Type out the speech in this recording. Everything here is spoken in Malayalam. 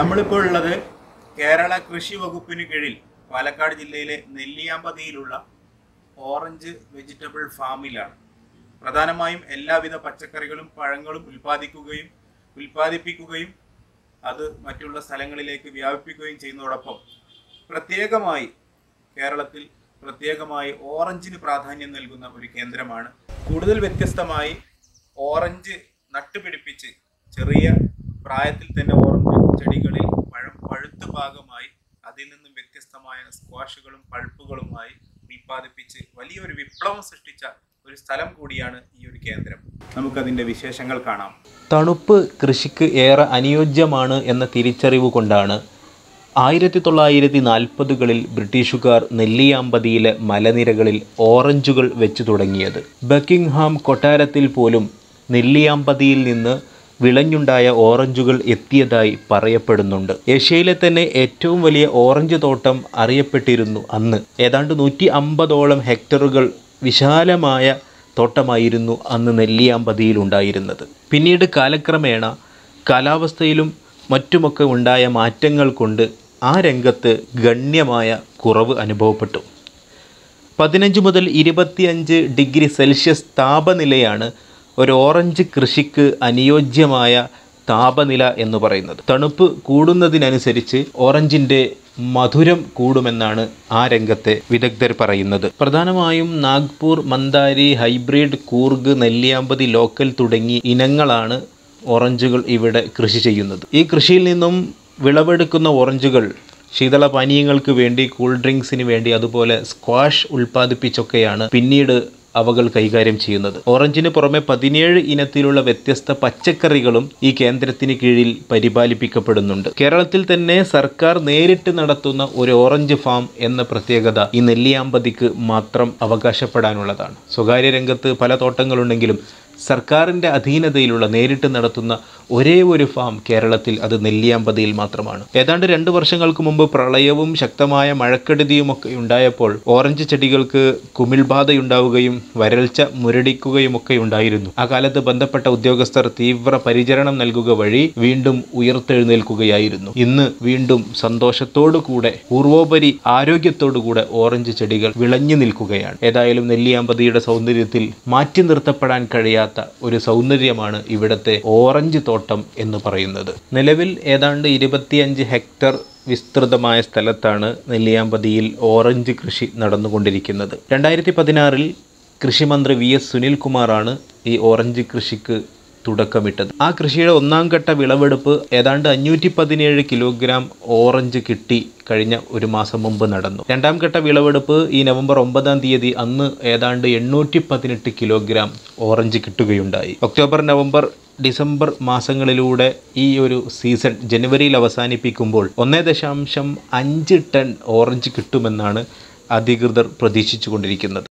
നമ്മളിപ്പോൾ ഉള്ളത് കേരള കൃഷി വകുപ്പിന് കീഴിൽ പാലക്കാട് ജില്ലയിലെ നെല്ലിയാമ്പതിയിലുള്ള ഓറഞ്ച് വെജിറ്റബിൾ ഫാമിലാണ് പ്രധാനമായും എല്ലാവിധ പച്ചക്കറികളും പഴങ്ങളും ഉൽപ്പാദിക്കുകയും ഉൽപ്പാദിപ്പിക്കുകയും അത് മറ്റുള്ള സ്ഥലങ്ങളിലേക്ക് വ്യാപിപ്പിക്കുകയും ചെയ്യുന്നതോടൊപ്പം പ്രത്യേകമായി കേരളത്തിൽ പ്രത്യേകമായി ഓറഞ്ചിന് പ്രാധാന്യം നൽകുന്ന ഒരു കേന്ദ്രമാണ് കൂടുതൽ വ്യത്യസ്തമായി ഓറഞ്ച് നട്ടുപിടിപ്പിച്ച് ചെറിയ പ്രായത്തിൽ തന്നെ ഓറഞ്ച് ചെടികളിൽ പഴം പഴുത്ത ഭാഗമായി അതിൽ നിന്നും വ്യത്യസ്തമായ സ്ക്വാഷുകളും പൾപ്പുകളുമായി ഉൽപ്പാദിപ്പിച്ച് വലിയൊരു വിപ്ലവം സൃഷ്ടിച്ച ഒരു സ്ഥലം കൂടിയാണ് ഈ ഒരു കേന്ദ്രം നമുക്കതിൻ്റെ വിശേഷങ്ങൾ കാണാം തണുപ്പ് കൃഷിക്ക് ഏറെ അനുയോജ്യമാണ് എന്ന തിരിച്ചറിവ് കൊണ്ടാണ് ആയിരത്തി തൊള്ളായിരത്തി നാൽപ്പതുകളിൽ ബ്രിട്ടീഷുകാർ നെല്ലിയാമ്പതിയിലെ മലനിരകളിൽ ഓറഞ്ചുകൾ വെച്ചു തുടങ്ങിയത് ബക്കിംഗ്ഹാം കൊട്ടാരത്തിൽ പോലും നെല്ലിയാമ്പതിയിൽ നിന്ന് വിളഞ്ഞുണ്ടായ ഓറഞ്ചുകൾ എത്തിയതായി പറയപ്പെടുന്നുണ്ട് ഏഷ്യയിലെ തന്നെ ഏറ്റവും വലിയ ഓറഞ്ച് തോട്ടം അറിയപ്പെട്ടിരുന്നു അന്ന് ഏതാണ്ട് നൂറ്റി അമ്പതോളം ഹെക്ടറുകൾ വിശാലമായ തോട്ടമായിരുന്നു അന്ന് നെല്ലിയാമ്പതിയിൽ ഉണ്ടായിരുന്നത് പിന്നീട് കാലക്രമേണ കാലാവസ്ഥയിലും മറ്റുമൊക്കെ ഉണ്ടായ മാറ്റങ്ങൾ കൊണ്ട് ആ രംഗത്ത് ഗണ്യമായ കുറവ് അനുഭവപ്പെട്ടു പതിനഞ്ച് മുതൽ ഇരുപത്തിയഞ്ച് ഡിഗ്രി സെൽഷ്യസ് താപനിലയാണ് ഒരു ഓറഞ്ച് കൃഷിക്ക് അനുയോജ്യമായ താപനില എന്ന് പറയുന്നത് തണുപ്പ് കൂടുന്നതിനനുസരിച്ച് ഓറഞ്ചിൻ്റെ മധുരം കൂടുമെന്നാണ് ആ രംഗത്തെ വിദഗ്ധർ പറയുന്നത് പ്രധാനമായും Nagpur mandarin hybrid Coorg Nelliyampathy local തുടങ്ങി ഇനങ്ങളാണ് ഓറഞ്ചുകൾ ഇവിടെ കൃഷി ചെയ്യുന്നത് ഈ കൃഷിയിൽ നിന്നും വിളവെടുക്കുന്ന ഓറഞ്ചുകൾ ശീതളപാനീയങ്ങൾക്ക് വേണ്ടി കൂൾ ഡ്രിങ്ക്സിന് വേണ്ടി അതുപോലെ സ്ക്വാഷ് ഉൽപ്പാദിപ്പിച്ചൊക്കെയാണ് പിന്നീട് അവകൾ കൈകാര്യം ചെയ്യുന്നത് ഓറഞ്ചിന് പുറമെ പതിനേഴ് ഇനത്തിലുള്ള വ്യത്യസ്ത പച്ചക്കറികളും ഈ കേന്ദ്രത്തിന് കീഴിൽ പരിപാലിപ്പിക്കപ്പെടുന്നുണ്ട് കേരളത്തിൽ തന്നെ സർക്കാർ നേരിട്ട് നടത്തുന്ന ഒരു ഓറഞ്ച് ഫാം എന്ന പ്രത്യേകത ഈ നെല്ലിയാമ്പതിക്ക് മാത്രം അവകാശപ്പെടാനുള്ളതാണ് സ്വകാര്യ രംഗത്ത് പല തോട്ടങ്ങളുണ്ടെങ്കിലും സർക്കാരിൻ്റെ അധീനതയിലുള്ള നേരിട്ട് നടത്തുന്ന ഒരേ ഒരു ഫാം കേരളത്തിൽ അത് നെല്ലിയാമ്പതിയിൽ മാത്രമാണ് ഏതാണ്ട് രണ്ട് വർഷങ്ങൾക്ക് മുമ്പ് പ്രളയവും ശക്തമായ മഴക്കെടുതിയുമൊക്കെ ഉണ്ടായപ്പോൾ ഓറഞ്ച് ചെടികൾക്ക് കുമിൾബാധയുണ്ടാവുകയും വരൾച്ച മുരടിക്കുകയുമൊക്കെ ഉണ്ടായിരുന്നു ആ കാലത്ത് ബന്ധപ്പെട്ട ഉദ്യോഗസ്ഥർ തീവ്ര പരിചരണം നൽകുക വഴി വീണ്ടും ഉയർത്തെഴുന്നേൽക്കുകയായിരുന്നു ഇന്ന് വീണ്ടും സന്തോഷത്തോടു കൂടെ പൂർവോപരി ആരോഗ്യത്തോടുകൂടെ ഓറഞ്ച് ചെടികൾ വിളഞ്ഞു നിൽക്കുകയാണ് ഏതായാലും നെല്ലിയാമ്പതിയുടെ സൗന്ദര്യത്തിൽ മാറ്റി നിർത്തപ്പെടാൻ കഴിയാത്ത ഒരു സൗന്ദര്യമാണ് ഇവിടുത്തെ ഓറഞ്ച് തോട്ടം എന്ന് പറയുന്നത് നിലവിൽ ഏതാണ്ട് ഇരുപത്തിയഞ്ച് ഹെക്ടർ വിസ്തൃതമായ സ്ഥലത്താണ് നെല്ലിയാമ്പതിയിൽ ഓറഞ്ച് കൃഷി നടന്നുകൊണ്ടിരിക്കുന്നത് രണ്ടായിരത്തി പതിനാറിൽ കൃഷിമന്ത്രി വി എസ് സുനിൽകുമാറാണ് ഈ ഓറഞ്ച് കൃഷിക്ക് തുടക്കമിട്ടത് ആ കൃഷിയുടെ ഒന്നാം ഘട്ട വിളവെടുപ്പ് ഏതാണ്ട് അഞ്ഞൂറ്റി പതിനേഴ് കിലോഗ്രാം ഓറഞ്ച് കിട്ടി കഴിഞ്ഞ ഒരു മാസം മുമ്പ് നടന്നു രണ്ടാം ഘട്ട വിളവെടുപ്പ് ഈ നവംബർ ഒമ്പതാം തീയതി അന്ന് ഏതാണ്ട് എണ്ണൂറ്റി പതിനെട്ട് കിലോഗ്രാം ഓറഞ്ച് കിട്ടുകയുണ്ടായി ഒക്ടോബർ നവംബർ ഡിസംബർ മാസങ്ങളിലൂടെ ഈ ഒരു സീസൺ ജനുവരിയിൽ അവസാനിപ്പിക്കുമ്പോൾ ഒന്നേ ദശാംശം അഞ്ച് ടൺ ഓറഞ്ച് കിട്ടുമെന്നാണ് അധികൃതർ പ്രതീക്ഷിച്ചുകൊണ്ടിരിക്കുന്നത്